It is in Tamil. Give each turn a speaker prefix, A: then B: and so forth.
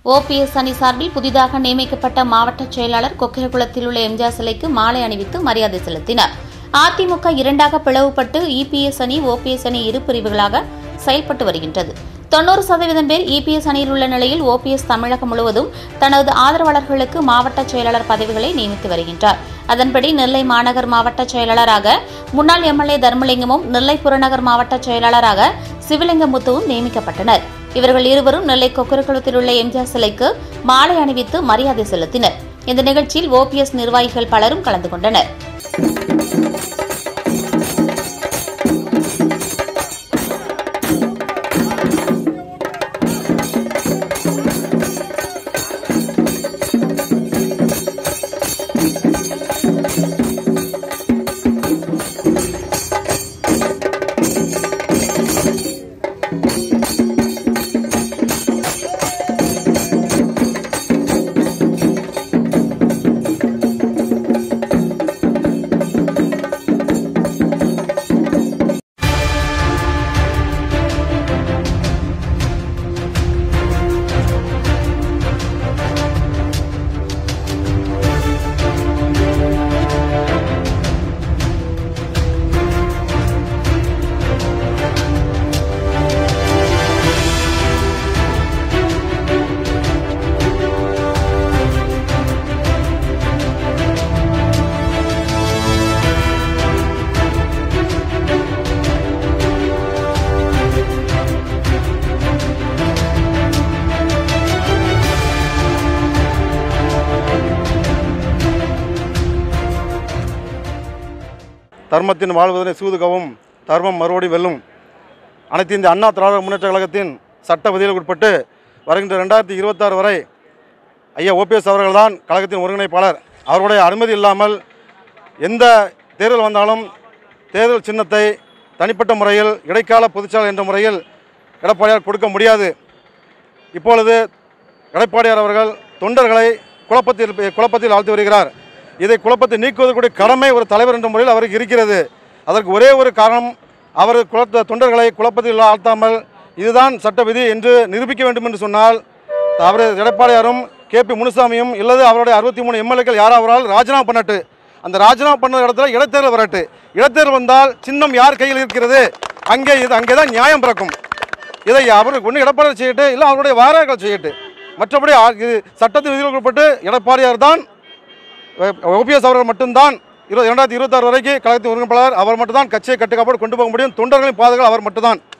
A: ஓபிஎஸ் அணி சார்பில் புதிதாக நியமிக்கப்பட்ட மாவட்ட செயலாளர் கொக்கிரகுளத்தில் உள்ள எம்ஜிஆர் சிலைக்கு மாலை அணிவித்து மரியாதை செலுத்தினார் அதிமுக இரண்டாக பிளவுபட்டு இபிஎஸ் அணி ஓபிஎஸ் அணி இரு பிரிவுகளாக செயல்பட்டு வருகின்றது தொண்ணூறு சதவீதம் பேர் இபிஎஸ் அணியில் உள்ள நிலையில் ஓபிஎஸ் தமிழகம் முழுவதும் தனது ஆதரவாளர்களுக்கு மாவட்ட செயலாளர் பதவிகளை நியமித்து வருகின்றார் அதன்படி நெல்லை மாநகர் மாவட்ட செயலாளராக முன்னாள் எம்எல்ஏ தர்மலிங்கமும் நெல்லை புறநகர் மாவட்ட செயலாளராக சிவலிங்கமுத்துவும் நியமிக்கப்பட்டனர் இவர்கள் இருவரும் நெல்லை கொக்கரகுளத்தில் உள்ள எம்ஜிஆர் சிலைக்கு மாலை அணிவித்து மரியாதை செலுத்தினர் இந்த நிகழ்ச்சியில் ஓபிஎஸ் நிர்வாகிகள் பலரும் கலந்து கொண்டனர்
B: தர்மத்தின் வாழ்வதனை சூதுகவும் தர்மம் மறுபடி வெல்லும் அனைத்து இந்திய அண்ணா திராவிட முன்னேற்ற கழகத்தின் சட்ட விதிகளுக்கு உட்பட்டு வருகின்ற ரெண்டாயிரத்தி இருபத்தாறு வரை ஐயா ஓபிஎஸ் அவர்கள்தான் கழகத்தின் ஒருங்கிணைப்பாளர் அவருடைய அனுமதி இல்லாமல் எந்த தேர்தல் வந்தாலும் தேர்தல் சின்னத்தை தனிப்பட்ட முறையில் இடைக்கால பொதுச்செயலாளர் என்ற முறையில் எடப்பாடியார் கொடுக்க முடியாது இப்பொழுது எடப்பாடியார் அவர்கள் தொண்டர்களை குழப்பத்தில் குழப்பத்தில் ஆழ்த்தி வருகிறார் இதை குழப்பத்தை நீக்குவதற்குரிய கடமை ஒரு தலைவர் என்ற முறையில் அவருக்கு இருக்கிறது அதற்கு ஒரே ஒரு காரணம் அவர் குழப்ப தொண்டர்களை குழப்பத்தில் ஆழ்த்தாமல் இதுதான் சட்ட விதி என்று நிரூபிக்க வேண்டும் என்று சொன்னால் அவர் எடப்பாடியாரும் கே பி முனுசாமியும் இல்லது அவருடைய அறுபத்தி மூணு எம்எல்ஏக்கள் யாராவரால் ராஜினாமா பண்ணட்டு அந்த ராஜினாமா பண்ண இடத்துல இடைத்தேர்தல் வரட்டு இடைத்தேர்தல் வந்தால் சின்னம் யார் கையில் இருக்கிறது அங்கே இது அங்கே தான் நியாயம் பிறக்கும் இதை அவர் ஒன்று எடப்பாடியார் செய்யட்டு இல்லை அவருடைய வாராக்கள் செய்யட்டு மற்றபடி ஆ- இது சட்டத்தின் விதிகளுக்கு உட்பட்டு எடப்பாடியார் தான் ஓபிஎஸ் அவர்கள் மட்டும்தான் இருபது இரண்டாயிரத்தி இருபத்தாறு வரைக்கும் கழகத்தின் ஒருங்கிணைப்பாளர் அவர் மட்டும்தான் கட்சியை கட்டுக்காப்போடு கொண்டு போக முடியும் தொண்டர்களின் பாதுகாப்பு அவர் மட்டும்தான்